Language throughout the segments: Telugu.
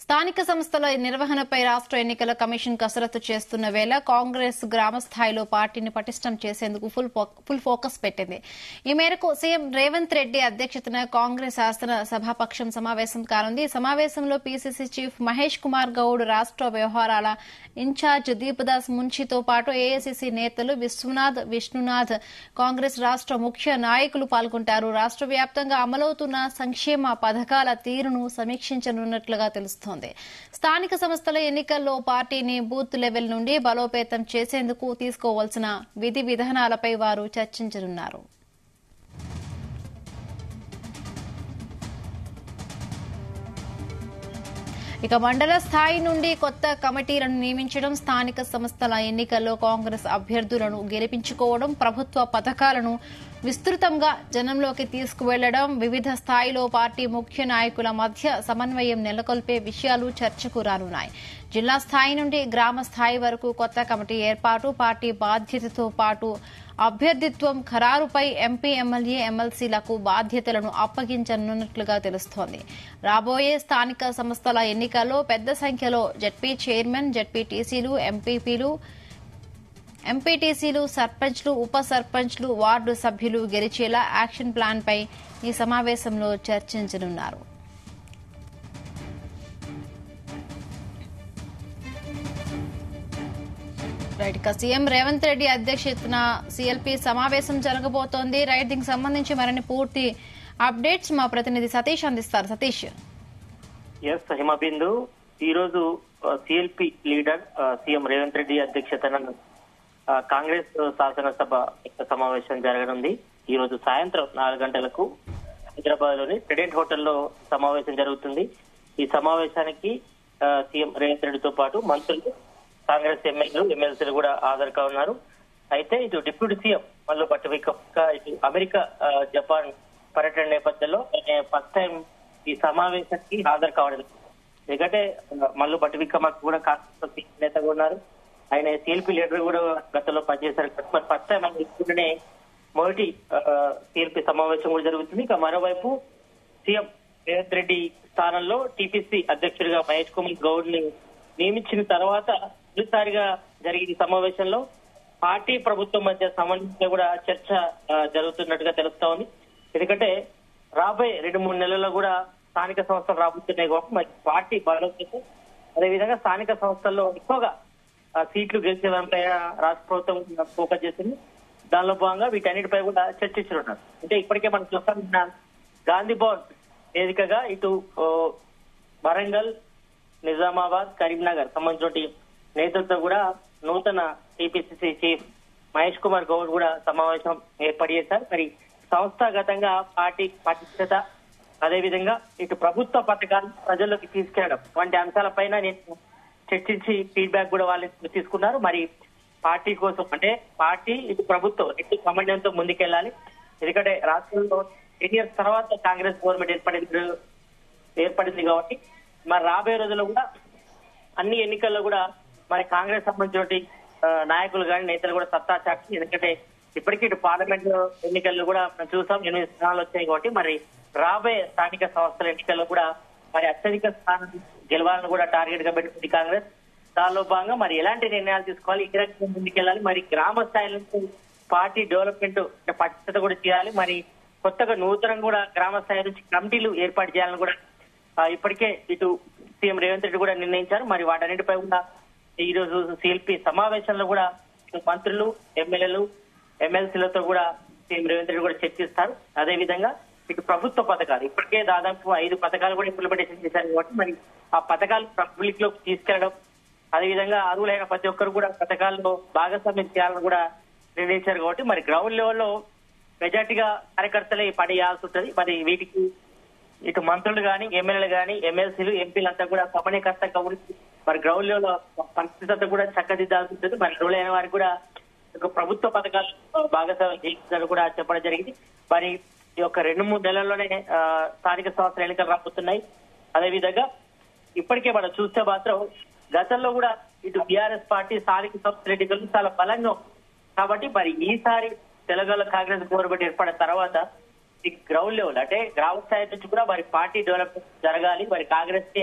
స్థానిక సంస్థల నిర్వహణపై రాష్ట్ర ఎన్నికల కమిషన్ కసరత్తు చేస్తున్న వేళ కాంగ్రెస్ గ్రామ స్థాయిలో పార్టీని పటిష్టం చేసేందుకు ఫుల్ ఫో- ఫుల్ ఫోకస్ పెట్టింది ఈ మేరకు సీఎం రేవంత్ రెడ్డి అధ్యక్షతన కాంగ్రెస్ శాసన సభాపక్షం సమావేశం కానుంది ఈ సమావేశంలో పీసీసీ చీఫ్ మహేష్ కుమార్ గౌడ్ రాష్ట్ర వ్యవహారాల ఇన్ఛార్జ్ దీపదాస్ మున్షితో పాటు ఏఐసీసీ నేతలు విశ్వనాథ్ విష్ణునాథ్ కాంగ్రెస్ రాష్ట్ర ముఖ్య నాయకులు పాల్గొంటారు రాష్ట్ర వ్యాప్తంగా అమలవుతున్న సంక్షేమ పథకాల తీరును సమీక్షించనున్నట్లుగా తెలుస్తోంది స్థానిక సంస్థల ఎన్నికల్లో పార్టీని బూత్ లెవెల్ నుండి బలోపేతం చేసేందుకు తీసుకోవాల్సిన విధి విధానాలపై వారు చర్చించనున్నారు ఇక మండల స్థాయి నుండి కొత్త కమిటీలను నియమించడం స్థానిక సంస్థల ఎన్నికల్లో కాంగ్రెస్ అభ్యర్థులను గెలిపించుకోవడం ప్రభుత్వ పథకాలను విస్తృతంగా జనంలోకి తీసుకువెళ్లడం వివిధ స్థాయిలో పార్టీ ముఖ్య నాయకుల మధ్య సమన్వయం నెలకొల్పే విషయాలు చర్చకు రానున్నాయి జిల్లా స్థాయి నుండి గ్రామ స్థాయి వరకు కొత్త కమిటీ ఏర్పాటు పార్టీ బాధ్యతతో పాటు అభ్యర్థిత్వం ఖరారుపై ఎంపీ ఎమ్మెల్యే ఎమ్మెల్సీలకు బాధ్యతలను అప్పగించనున్నట్లుగా తెలుస్తోంది రాబోయే స్థానిక సంస్థల ఎన్నికల్లో పెద్ద సంఖ్యలో జడ్పీ చైర్మన్ జడ్పీటీసీలు ఎంపీపీలు ఎంపీటీసీలు సర్పంచ్లు ఉప సర్పంచ్లు వార్డు సభ్యులు గెలిచేలా యాక్షన్ ప్లాన్పై ఈ సమావేశంలో చర్చించనున్నారు రైట్ ఇక సీఎం రేవంత్ రెడ్డి అధ్యక్షతన సీఎల్పీ సమావేశం జరగబోతోంది రైట్ దీనికి సంబంధించి మరిన్ని పూర్తి అప్డేట్స్ మా ప్రతినిధి సతీష్ అందిస్తారు సతీష్ ఎస్ హిమబిందు ఈ రోజు సిఎల్పి లీడర్ ఆ, సీఎం రేవంత్ రెడ్డి అధ్యక్షతన ఆ, కాంగ్రెస్ శాసనసభ సమావేశం జరగనుంది ఈ రోజు సాయంత్రం నాలుగు గంటలకు హైదరాబాద్ లోని ట్రెడెంట్ హోటల్లో సమావేశం జరుగుతుంది ఈ సమావేశానికి ఆ, సీఎం రేవంత్ రెడ్డితో పాటు మంత్రులు కాంగ్రెస్ ఎమ్మెల్యేలు ఎమ్మెల్సీలు కూడా హాజరు కానున్నారు అయితే ఇటు డిప్యూటీ సీఎం మల్లు పట్టువిక్క ఇటు అమెరికా ఆ, జపాన్ పర్యటన నేపథ్యంలో ఆయన ఫస్ట్ టైం ఈ సమావేశానికి హాజరు కావడం ఎందుకంటే ఆ, మల్లు పట్టువిక్కమ్మకు కూడా కాంగ్రెస్ నేత కూడా ఉన్నారు ఆయన సిఎల్పి లీడర్ కూడా గతంలో పనిచేశారు కాబట్టి మరి ఫస్ట్ టైం ఆయన ఇప్పుడునే మొదటి సిఎల్పి సమావేశం కూడా జరుగుతుంది ఇక మరోవైపు సీఎం రేవంత్ రెడ్డి స్థానంలో టీపీసీ అధ్యక్షుడిగా మహేష్ కుమార్ గౌడ్ ని నియమించిన తర్వాత తొలిసారిగా జరిగిన ఈ సమావేశంలో పార్టీ ప్రభుత్వం మధ్య సమన్వయంలో కూడా చర్చ ఆ, జరుగుతున్నట్టుగా తెలుస్తా ఉంది ఎందుకంటే రాబోయే రెండు మూడు నెలల్లో కూడా స్థానిక సంస్థలు రాబోతున్నాయి కాబట్టి మరి పార్టీ బలోపేతం అదేవిధంగా స్థానిక సంస్థల్లో ఎక్కువగా ఆ, సీట్లు గెలిచే దానిపై రాష్ట్ర ప్రభుత్వం ఫోకస్ చేసింది దానిలో భాగంగా వీటన్నిటిపై కూడా చర్చించున్నారు అంటే ఇప్పటికే మనం చూస్తాం నిన్న గాంధీ భవన్ వేదికగా ఇటు ఓ, వరంగల్ నిజామాబాద్ కరీంనగర్ సంబంధించిన నేతలతో కూడా నూతన టీపీసీసీ చీఫ్ మహేష్ కుమార్ గౌడ్ కూడా సమావేశం ఏర్పాటు చేశారు మరి సంస్థాగతంగా పార్టీ పటిష్టత అదేవిధంగా ఇటు ప్రభుత్వ పథకాలు ప్రజల్లోకి తీసుకెళ్లడం వంటి అంశాలపైన నేను చర్చించి ఫీడ్బ్యాక్ కూడా వాళ్ళు తీసుకున్నారు మరి పార్టీ కోసం అంటే పార్టీ ఇటు ప్రభుత్వం ఇటు సమన్వయంతో ముందుకెళ్లాలి ఎందుకంటే రాష్ట్రంలో టెన్ ఇయర్స్ తర్వాత కాంగ్రెస్ గవర్నమెంట్ ఏర్పడింది ఏర్పడింది కాబట్టి మరి రాబోయే రోజుల్లో కూడా అన్ని ఎన్నికల్లో కూడా మరి కాంగ్రెస్ సంబంధించిన ఆ, నాయకులు కానీ నేతలు కూడా సత్తా చాటి ఎందుకంటే ఇప్పటికీ ఇటు పార్లమెంట్ ఎన్నికల్లో కూడా మనం చూసాం ఎనిమిది స్థానాలు వచ్చాయి కాబట్టి మరి రాబోయే స్థానిక సంస్థల ఎన్నికల్లో కూడా మరి అత్యధిక స్థానం గెలవాలని కూడా టార్గెట్ గా పెట్టుకుంది కాంగ్రెస్ దానిలో భాగంగా మరి ఎలాంటి నిర్ణయాలు తీసుకోవాలి ఈ రకంగా ముందుకెళ్ళాలి మరి గ్రామ స్థాయి నుంచి పార్టీ డెవలప్మెంట్ పటిష్టత కూడా చేయాలి మరి కొత్తగా నూతనం కూడా గ్రామ స్థాయి నుంచి కమిటీలు ఏర్పాటు చేయాలని కూడా ఆ, ఇప్పటికే ఇటు సీఎం రేవంత్ రెడ్డి కూడా నిర్ణయించారు మరి వాటన్నిటిపై కూడా ఈ రోజు సిఎల్పి సమావేశంలో కూడా ఇటు మంత్రులు ఎమ్మెల్యేలు ఎమ్మెల్సీలతో కూడా సీఎం రేవంత్ రెడ్డి కూడా చర్చిస్తారు అదే విధంగా ఇటు ప్రభుత్వ పథకాలు ఇప్పటికే దాదాపు ఐదు పథకాలు కూడా ఇంప్లిమెంటేషన్ చేశారు కాబట్టి మరి ఆ పథకాలు పబ్లిక్ లోకి తీసుకెళ్లడం అదేవిధంగా అర్హులైన ప్రతి ఒక్కరు కూడా పథకాల్లో భాగస్వామ్యం చేయాలని కూడా నిర్ణయించారు కాబట్టి మరి గ్రౌండ్ లెవెల్లో మెజార్టీగా కార్యకర్తలే పడేయాల్సి ఉంటుంది మరి వీటికి ఇటు మంత్రులు గాని ఎమ్మెల్యేలు గాని ఎమ్మెల్సీలు ఎంపీలు అంతా కూడా సమన్వయకర్త ఉండి మరి గ్రౌండ్ లెవెల్ పరిస్థితి అంతా కూడా చక్కదిద్దాల్సి ఉంటుంది మరి అర్హులైన వారికి కూడా ఒక ప్రభుత్వ పథకాలు భాగస్వామ్యం చేయించాలని కూడా చెప్పడం జరిగింది మరి ఈ యొక్క రెండు మూడు నెలల్లోనే ఆ, స్థానిక సంస్థల ఎన్నికలు రాబోతున్నాయి అదేవిధంగా ఇప్పటికే మనం చూస్తే మాత్రం గతంలో కూడా ఇటు బీఆర్ఎస్ పార్టీ స్థానిక సంస్థల ఎన్నికలు చాలా బలంగా ఉంది. కాబట్టి మరి ఈసారి తెలంగాణ కాంగ్రెస్ గవర్నమెంట్ ఏర్పడిన తర్వాత ఈ గ్రౌండ్ లెవెల్ అంటే గ్రామ స్థాయి నుంచి కూడా మరి పార్టీ డెవలప్మెంట్ జరగాలి మరి కాంగ్రెస్ కి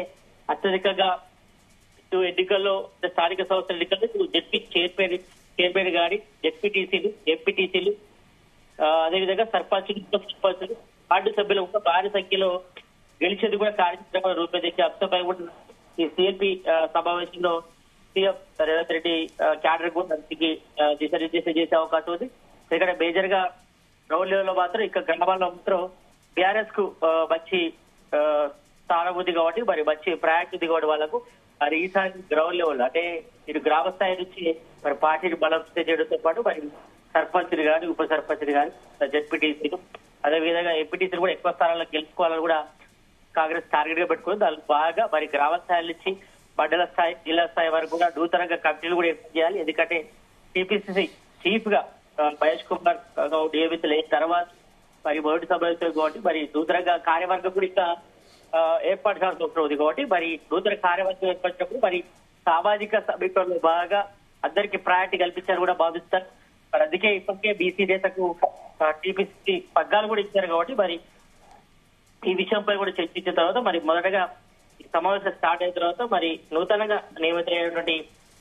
అత్యధికంగా ఇటు ఎన్నికల్లో స్థానిక సంస్థల ఎన్నికల్లో ఇటు జడ్పీ చైర్మన్ చైర్మన్ గారి జడ్పీటీసీలు ఎంపీటీసీలు ఆ, అదేవిధంగా సర్పంచులు ఉప సర్పంచులు వార్డు సభ్యులు కూడా భారీ సంఖ్యలో గెలిచేది కూడా కార్యక్రమాలు రూపొందించే అంశంపై కూడా ఈ సిఎల్పి సమావేశంలో సీఎం రేవంత్ రెడ్డి ఆ, క్యాడర్ కూడా దానికి ఆ, దిశానిర్దేశం చేసే అవకాశం ఉంది ఇక్కడ మేజర్ గా గ్రౌండ్ లెవెల్ లో మాత్రం ఇక్కడ గ్రామాల్లో మాత్రం బీఆర్ఎస్ కు ఆ, మంచి ఆ, స్థానం ఉంది కాబట్టి మరి మంచి ప్రయారిటీ ఉంది కాబట్టి వాళ్ళకు మరి ఈసారి గ్రౌండ్ లెవెల్ అంటే ఇటు గ్రామ స్థాయి నుంచి మరి పార్టీని బలం చేయడంతో పాటు మరి సర్పంచ్లు కానీ ఉప సర్పంచ్లు కానీ జడ్పీటీసీలు అదేవిధంగా ఎంపీటీసీలు కూడా ఎక్కువ స్థానాల్లో గెలుచుకోవాలని కూడా కాంగ్రెస్ టార్గెట్ గా పెట్టుకుని దానికి బాగా మరి గ్రామ స్థాయి నుంచి మండల స్థాయి జిల్లా స్థాయి వరకు కూడా నూతనంగా కమిటీలు కూడా ఏర్పాటు చేయాలి ఎందుకంటే టీపీసీసీ చీఫ్ గా ఆ, మహేష్ కుమార్ గౌడ్ నియమితులు అయిన తర్వాత మరి మొదటి సమావేశం కాబట్టి మరి నూతనంగా కార్యవర్గం కూడా ఇంకా ఆ, ఏర్పాటు చేయాల్సి వస్తుంది కాబట్టి మరి నూతన కార్యవర్గం ఏర్పడినప్పుడు మరి సామాజిక సమీపంలో బాగా అందరికి ప్రయారిటీ కల్పించాలని కూడా భావిస్తారు మరి అందుకే ఇప్పటికే బీసీ నేతకు టీపీసీ పగ్గాలు కూడా ఇచ్చారు కాబట్టి మరి ఈ విషయంపై కూడా చర్చించిన తర్వాత మరి మొదటగా ఈ సమావేశం స్టార్ట్ అయిన తర్వాత మరి నూతనంగా నియమితులైనటువంటి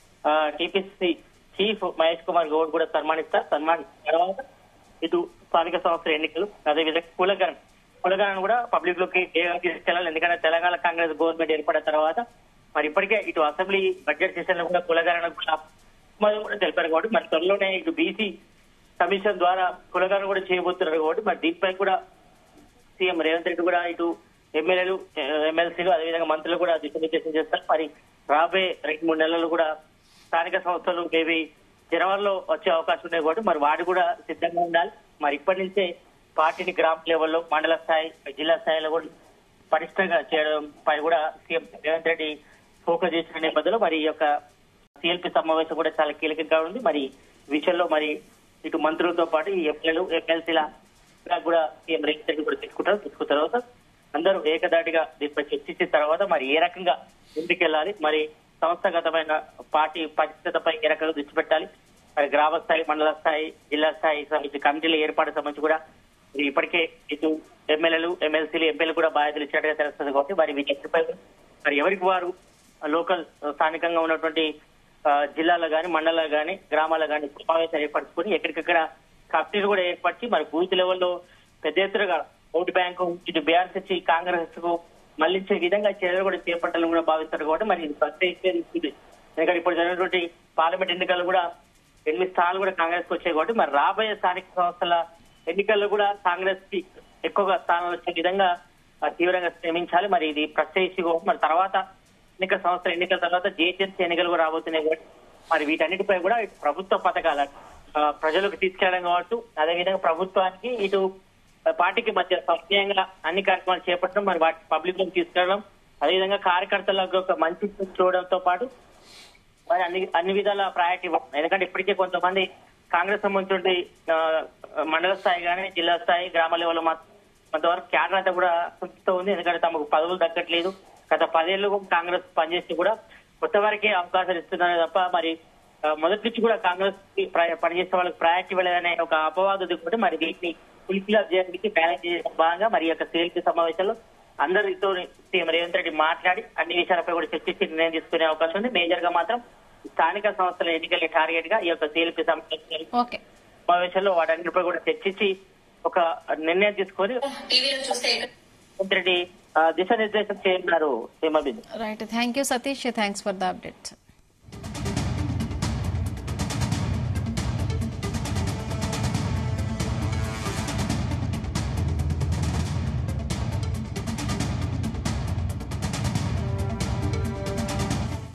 టీపీసీ చీఫ్ మహేష్ కుమార్ గౌడ్ కూడా సన్మానిస్తారు సన్మానించిన తర్వాత ఇటు స్థానిక సంస్థల ఎన్నికలు అదేవిధంగా కులగణం కులగణను కూడా పబ్లిక్ లోకి ఏగా తీసుకెళ్లాలి ఎందుకంటే తెలంగాణ కాంగ్రెస్ గవర్నమెంట్ ఏర్పడిన తర్వాత మరి ఇప్పటికే ఇటు అసెంబ్లీ బడ్జెట్ సెషన్ లో కూడా కులగణన కూడా ఆమోదం కూడా తెలిపారు కాబట్టి మరి త్వరలోనే ఇటు బీసీ కమిషన్ ద్వారా కులగణన కూడా చేయబోతున్నారు కాబట్టి మరి దీనిపై కూడా సీఎం రేవంత్ రెడ్డి కూడా ఇటు ఎమ్మెల్యేలు ఎమ్మెల్సీలు అదేవిధంగా మంత్రులు కూడా దిశానిర్దేశం చేస్తారు మరి రాబోయే రెండు మూడు నెలలు కూడా స్థానిక సంస్థలు మేబీ జనవరిలో వచ్చే అవకాశం ఉన్నాయి కాబట్టి మరి వాడు కూడా సిద్ధంగా ఉండాలి మరి ఇప్పటి నుంచే పార్టీని గ్రామ లెవెల్లో మండల స్థాయి జిల్లా స్థాయిలో కూడా పటిష్టంగా చేయడం పై కూడా సీఎం రేవంత్ రెడ్డి ఫోకస్ చేసిన నేపథ్యంలో మరి ఈ యొక్క సిఎల్పి సమావేశం కూడా చాలా కీలకంగా ఉంది మరి ఈ విషయంలో మరి ఇటు మంత్రులతో పాటు ఈ ఎమ్మెల్యేలు ఎమ్మెల్సీల కూడా సీఎం రేవంత్ రెడ్డి కూడా తీసుకుంటారు తీసుకున్న తర్వాత అందరూ ఏకదాటిగా దీనిపై చర్చించిన తర్వాత మరి ఏ రకంగా ముందుకెళ్ళాలి మరి సంస్థాగతమైన పార్టీ పరిస్థితిపై ఏ రకంగా దృష్టి పెట్టాలి మరి గ్రామ స్థాయి మండల స్థాయి జిల్లా స్థాయి సంబంధించి కమిటీల ఏర్పాటు సంబంధించి కూడా మరి ఇప్పటికే ఇటు ఎమ్మెల్యేలు ఎమ్మెల్సీలు ఎంపీలు కూడా బాధ్యతలు ఇచ్చినట్టుగా తెలుస్తుంది కాబట్టి మరి వీటిపై మరి ఎవరికి వారు లోకల్ స్థానికంగా ఉన్నటువంటి ఆ, జిల్లాలో గాని మండలాలు గాని గ్రామాల్లో గాని సమావేశాలు ఏర్పరచుకొని ఎక్కడికక్కడ కమిటీలు కూడా ఏర్పరిచి మరి బూత్ లెవెల్లో పెద్ద ఎత్తున ఓటు బ్యాంకు ఇటు బీఆర్ఎస్ కాంగ్రెస్ కు మళ్లించే విధంగా చర్యలు కూడా చేపట్టాలని కూడా భావిస్తారు కాబట్టి మరి ఇది ప్రత్యేక ఇది. ఎందుకంటే ఇప్పుడు జరిగినటువంటి పార్లమెంట్ ఎన్నికలు కూడా ఎనిమిది స్థానాలు కూడా కాంగ్రెస్ కు వచ్చాయి కాబట్టి మరి రాబోయే స్థానిక సంస్థల ఎన్నికల్లో కూడా కాంగ్రెస్ కి ఎక్కువగా స్థానాలు వచ్చే విధంగా ఆ, తీవ్రంగా శ్రమించాలి మరి ఇది ప్రత్యేక మరి తర్వాత ఎన్నికల సంస్థల ఎన్నికల తర్వాత జేహెచ్ఎంసీ ఎన్నికలు కూడా రాబోతున్నాయి కాబట్టి మరి వీటన్నిటిపై కూడా ఇటు ప్రభుత్వ పథకాలు ఆ, ప్రజలకు తీసుకెళ్లడం కావచ్చు అదేవిధంగా ప్రభుత్వానికి ఇటు ఆ, పార్టీకి మధ్య సమన్వయంగా అన్ని కార్యక్రమాలు చేపట్టడం మరి వాటి పబ్లిక్ లోకి తీసుకెళ్లడం అదేవిధంగా కార్యకర్తలకు ఒక మంచి చూడడంతో పాటు మరి అన్ని అన్ని విధాల ప్రయారిటీ ఇవ్వడం ఎందుకంటే ఇప్పటికే కొంతమంది కాంగ్రెస్ సంబంధించి ఆ, మండల స్థాయి కానీ జిల్లా స్థాయి గ్రామ లెవెల్ కొంతవరకు క్యాడర్ అంతా కూడా కుంచుతూ ఉంది ఎందుకంటే తమకు పదవులు దక్కట్లేదు గత పదేళ్లు కాంగ్రెస్ పనిచేసి కూడా కొత్త వారికే అవకాశాలు ఇస్తున్నారు తప్ప మరి ఆ, మొదటి నుంచి కూడా కాంగ్రెస్ కి ప్ర- పనిచేసే వాళ్ళకి ప్రయారిటీ ఇవ్వలేదనే ఒక అపవాదు దిగుతుంటే మరి వీటిని ఫుల్ఫిల్ చేయడానికి బ్యాలెన్స్ చేయడం భాగంగా మరి ఈ యొక్క సిఎల్పి సమావేశంలో అందరితో సీఎం రేవంత్ రెడ్డి మాట్లాడి అన్ని విషయాలపై కూడా చర్చించి నిర్ణయం తీసుకునే అవకాశం ఉంది మేజర్ గా మాత్రం స్థానిక సంస్థల ఎన్నికల టార్గెట్ గా ఈ యొక్క సిఎల్పి ఓకే సమావేశంలో వాటన్నిటిపై కూడా చర్చించి ఒక నిర్ణయం తీసుకొని టీవీలో చూస్తే రేవంత్ రెడ్డి ఆ, దిశానిర్దేశం చేయనున్నారు సీఎం అభివృద్ధి right thank you Satish thanks for the update